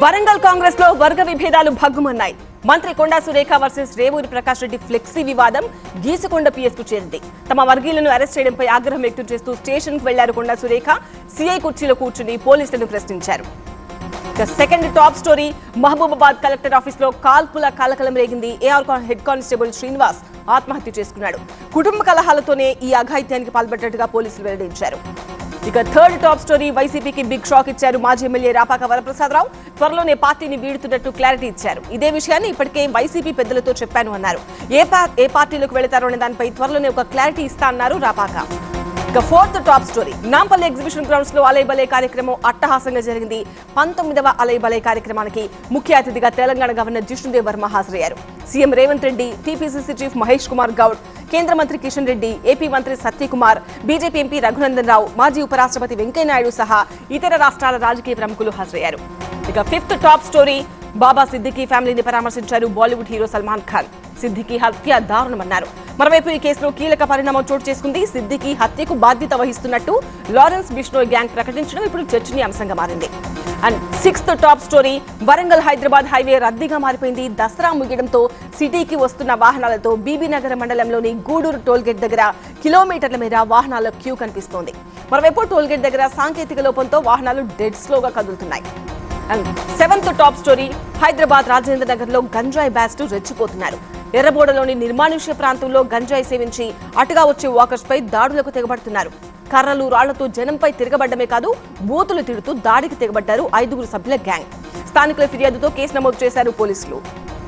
వరంగల్ కాంగ్రెస్ లో వర్గ విభేదాలు భగ్గుమన్నాయి మంత్రి కొండా సురేఖ వర్సెస్ రేవూరి ప్రకాష్ రెడ్డి ఫ్లెక్సీ వివాదం గీసుకొండ పిఎస్ కు చేరింది తమ వర్గీయులను అరెస్ట్ చేయడంపై ఆగ్రహం వ్యక్తం చేస్తూ స్టేషన్ కు వెళ్లారు కొండా సురేఖ సీఐ కుర్చీలో కూర్చుని పోలీసులను ప్రశ్నించారు ఇక second top story Mahabubabad collector office లో కాల్పుల కలకలం రేగింది AR con- head constable Srinivas ఆత్మహత్య చేసుకున్నాడు కుటుంబ కలహాలతోనే ఈ అఘాయిత్యానికి పాల్పడ్డట్టుగా పోలీసులు వెల్లడించారు ఇక థర్డ్ టాప్ స్టోరీ వైసీపీకి బిగ్ షాక్ ఇచ్చారు మాజీ ఎమ్మెల్యే రాపాక వరప్రసాదరావు త్వరలోనే పార్టీని వీడుతున్నట్టు క్లారిటీ ఇచ్చారు ఇదే విషయాన్ని ఇప్పటికే వైసీపీ పెద్దలతో చెప్పాను అన్నారు ఏ పా- ఏ పార్టీలోకి వెళతారో అనే దానిపై త్వరలోనే ఒక క్లారిటీ ఇస్తా అన్నారు రాపాక ఇక fourth top story Nampally exhibition grounds లో అలై బలే కార్యక్రమం అట్టహాసంగా జరిగింది పంతొమ్మిదవ అలై బలే కార్యక్రమానికి ముఖ్య అతిథిగా తెలంగాణ గవర్నర్ జిష్ణుదేవ్ వర్మ హాజరయ్యారు CM Revanth Reddy TPCC chief Mahesh Kumar Goud కేంద్ర మంత్రి కిషన్ రెడ్డి ఏపీ మంత్రి సత్యకుమార్ బీజేపీ ఎంపీ రఘునందన్ రావు మాజీ ఉపరాష్ట్రపతి వెంకయ్యనాయుడు సహా ఇతర రాష్ట్రాల రాజకీయ ప్రముఖులు హాజరయ్యారు ఇక fifth top story Baba Siddique ఫ్యామిలీని పరామర్శించారు బాలీవుడ్ హీరో సల్మాన్ ఖాన్ సిద్దికీ హత్య దారుణమన్నారు మరోవైపు ఈ కేసులో కీలక పరిణామం చోటు చేసుకుంది సిద్దికీ హత్యకు బాధ్యత వహిస్తున్నట్టు లారెన్స్ బిష్నోయ్ గ్యాంగ్ ప్రకటించడం ఇప్పుడు చర్చనీయాంశంగా మారింది and sixth top story Warangal Hyderabad highway రద్దీగా మారిపోయింది దసరా ముగియడంతో సిటీకి వస్తున్న వాహనాలతో బీబీనగర్ మండలంలోని గూడూరు టోల్గేట్ దగ్గర కిలోమీటర్ల మేర వాహనాల క్యూ కనిపిస్తోంది మరోవైపు టోల్గేట్ దగ్గర సాంకేతిక లోపంతో వాహనాలు డెడ్ స్లోగా కదులుతున్నాయి and seventh top story Hyderabad Rajendra Nagar లో గంజాయి బ్యాస్టు రెచ్చిపోతున్నారు ఎర్రబోడలోని నిర్మానుష్య ప్రాంతంలో గంజాయి సేవించి అటుగా వచ్చే వాకర్స్ పై దాడులకు తెగబడుతున్నారు కర్రలు రాళ్లతో జనంపై తిరగబడ్డమే కాదు బూతులు తిడుతూ దాడికి తెగబడ్డారు ఐదుగురు సభ్యుల గ్యాంగ్ స్థానికుల ఫిర్యాదుతో కేసు నమోదు చేశారు పోలీసులు